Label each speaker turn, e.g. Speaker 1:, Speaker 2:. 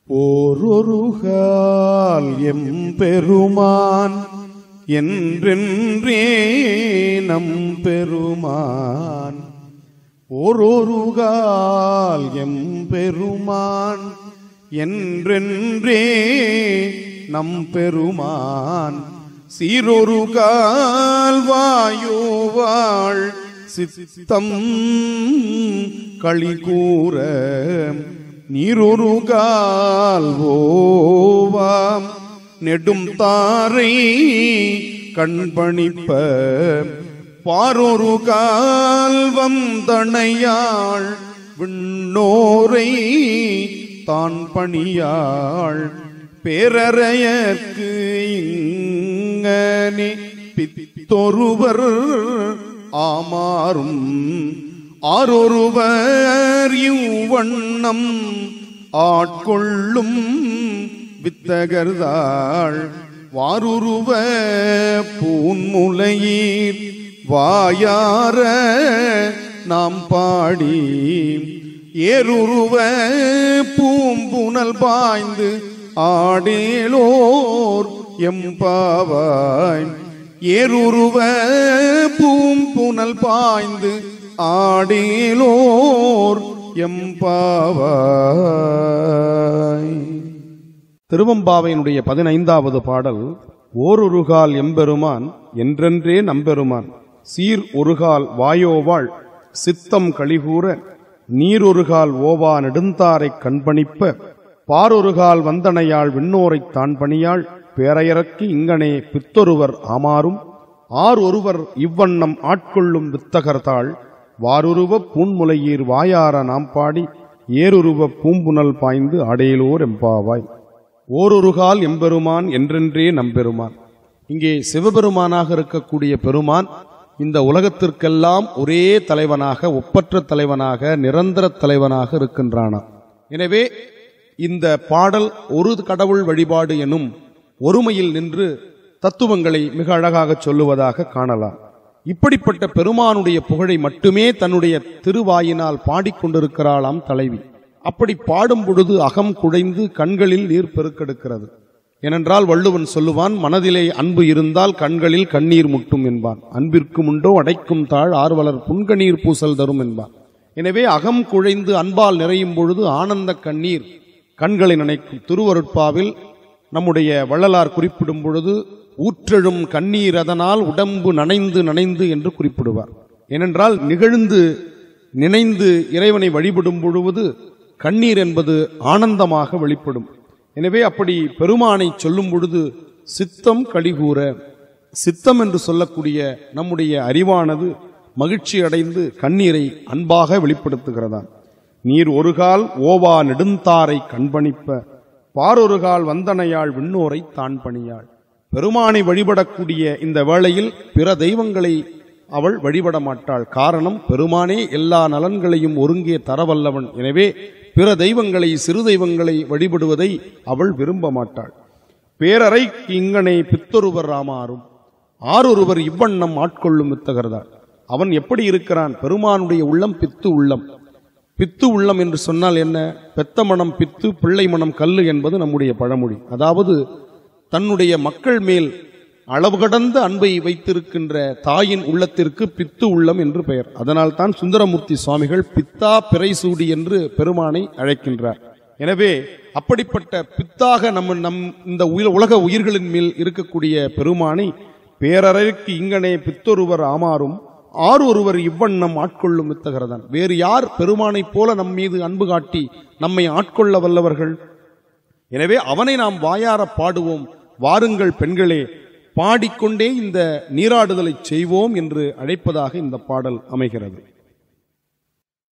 Speaker 1: ஓரொருகால் எம்பெருமான் என்றென்றே நம் பெருமான் ஓரொருகால் எம்பெருமான் என்றென்றே நம் பெருமான் சீரொரு கால் வாயோவாள் சித்தம் களி கூற நீரொரு கால் ஓவாம் நெடும் தாரை கண்பணிப்ப பாரொரு கால்வம் தனையாள் விண்ணோரை தான் பணியாள் பேரறையற்கு இங்கனே பித்தொருவர் ஆமாறும் ஆரொருவர் இவ்வண்ணம் ஆட்கொள்ளும் வித்தகர்தாள் வாருருவ பூன்முலையீர் வாயார நாம் பாடி ஏருருவ பூம்புனல் பாய்ந்து ஆடேலோர் எம்பாவாய் ஏருருவ பூம்புனல் பாய்ந்து ஆடேலோர் எம்பாவாய் திருவம்பாவையினுடைய பதினைந்தாவது பாடல் ஓரொருகால் எம்பெருமான் என்றென்றே நம்பெருமான் சீர் ஒருகால் வாயோவாள் சித்தம் கழிகூற நீரொருகால் ஓவா நெடுந்தாரைக் கண்பணிப்ப பாரொருகால் வந்தனையாள் விண்ணோரைத் தான் பணியாள் பேரையரக்கு இங்கனே பித்தொருவர் ஆமாறும் ஆர் ஒருவர் இவ்வண்ணம் ஆட்கொள்ளும் வித்தகர்தாள் வாருருவ பூன்முலையீர் வாயார நாம் பாடி ஏருருவ பூம்புனல் பாய்ந்து அடையலோர் எம்பாவாய் ஓரொருகால் எம்பெருமான் என்றென்றே நம்பெருமான் இங்கே சிவபெருமானாக இருக்கக்கூடிய பெருமான் இந்த உலகத்திற்கெல்லாம் ஒரே தலைவனாக ஒப்பற்ற தலைவனாக நிரந்தர தலைவனாக இருக்கின்றானாம் எனவே இந்த பாடல் ஒரு கடவுள் வழிபாடு எனும் ஒருமையில் நின்று தத்துவங்களை மிக அழகாக சொல்லுவதாக காணலாம் இப்படிப்பட்ட பெருமானுடைய புகழை மட்டுமே தன்னுடைய திருவாயினால் பாடிக்கொண்டிருக்கிறாளாம் தலைவி அப்படி பாடும் பொழுது அகம் குழைந்து கண்களில் நீர் பெருக்கெடுக்கிறது ஏனென்றால் வள்ளுவன் சொல்லுவான் மனதிலே அன்பு இருந்தால் கண்களில் கண்ணீர் முட்டும் என்பான் அன்பிற்கு முண்டோ அடைக்கும் தாழ் ஆர்வலர் புன்கணீர் பூசல் தரும் என்பான் எனவே அகம் குழைந்து அன்பால் நிறையும் பொழுது ஆனந்த கண்ணீர் கண்களை நினைக்கும் திருவருட்பாவில் நம்முடைய வள்ளலார் குறிப்பிடும் பொழுது ஊற்றெழும் கண்ணீர் அதனால் உடம்பு நனைந்து நனைந்து என்று குறிப்பிடுவார் ஏனென்றால் நிகழ்ந்து நினைந்து இறைவனை வழிபடும் பொழுது கண்ணீர் என்பது ஆனந்தமாக வெளிப்படும் எனவே அப்படி பெருமானை சொல்லும் பொழுது சித்தம் கழிகூற சித்தம் என்று சொல்லக்கூடிய நம்முடைய அறிவானது மகிழ்ச்சி அடைந்து கண்ணீரை அன்பாக வெளிப்படுத்துகிறதாம் நீர் ஒருகால் ஓவா நெடுந்தாரை கண்பணிப்ப பாரொருகால் வந்தனையாள் விண்ணோரை தான் பணியாள் பெருமானை வழிபடக்கூடிய இந்த வேளையில் பிற தெய்வங்களை அவள் வழிபட மாட்டாள் காரணம் பெருமானே எல்லா நலன்களையும் ஒருங்கே தரவல்லவன் எனவே பிற தெய்வங்களை சிறு தெய்வங்களை வழிபடுவதை அவள் விரும்ப மாட்டாள் பேரறை இங்கனை பித்தொருவர் ராமாறும் ஆரொருவர் இவ்வண்ணம் ஆட்கொள்ளும் வித்தகர்தாள் அவன் எப்படி இருக்கிறான் பெருமானுடைய உள்ளம் பித்து உள்ளம் பித்து உள்ளம் என்று சொன்னால் என்ன பெத்த மனம் பித்து பிள்ளை மனம் கல்லு என்பது நம்முடைய பழமொழி அதாவது தன்னுடைய மக்கள் மேல் அளவு கடந்த அன்பை வைத்திருக்கின்ற தாயின் உள்ளத்திற்கு பித்து உள்ளம் என்று பெயர் அதனால் தான் சுந்தரமூர்த்தி சுவாமிகள் பித்தா பிறைசூடி என்று பெருமானை அழைக்கின்றார் எனவே அப்படிப்பட்ட பித்தாக நம்ம நம் இந்த உயிர் உலக உயிர்களின் மேல் இருக்கக்கூடிய பெருமானை பேரறைக்கு இங்கனே பித்தொருவர் ஆமாறும் ஆறு ஒருவர் இவ்வண்ணம் ஆட்கொள்ளும் வித்தகரதான் வேறு யார் பெருமானைப் போல நம் மீது அன்பு காட்டி நம்மை ஆட்கொள்ள வல்லவர்கள் எனவே அவனை நாம் வாயார பாடுவோம் வாருங்கள் பெண்களே பாடிக்கொண்டே இந்த நீராடுதலை செய்வோம் என்று அழைப்பதாக இந்த பாடல் அமைகிறது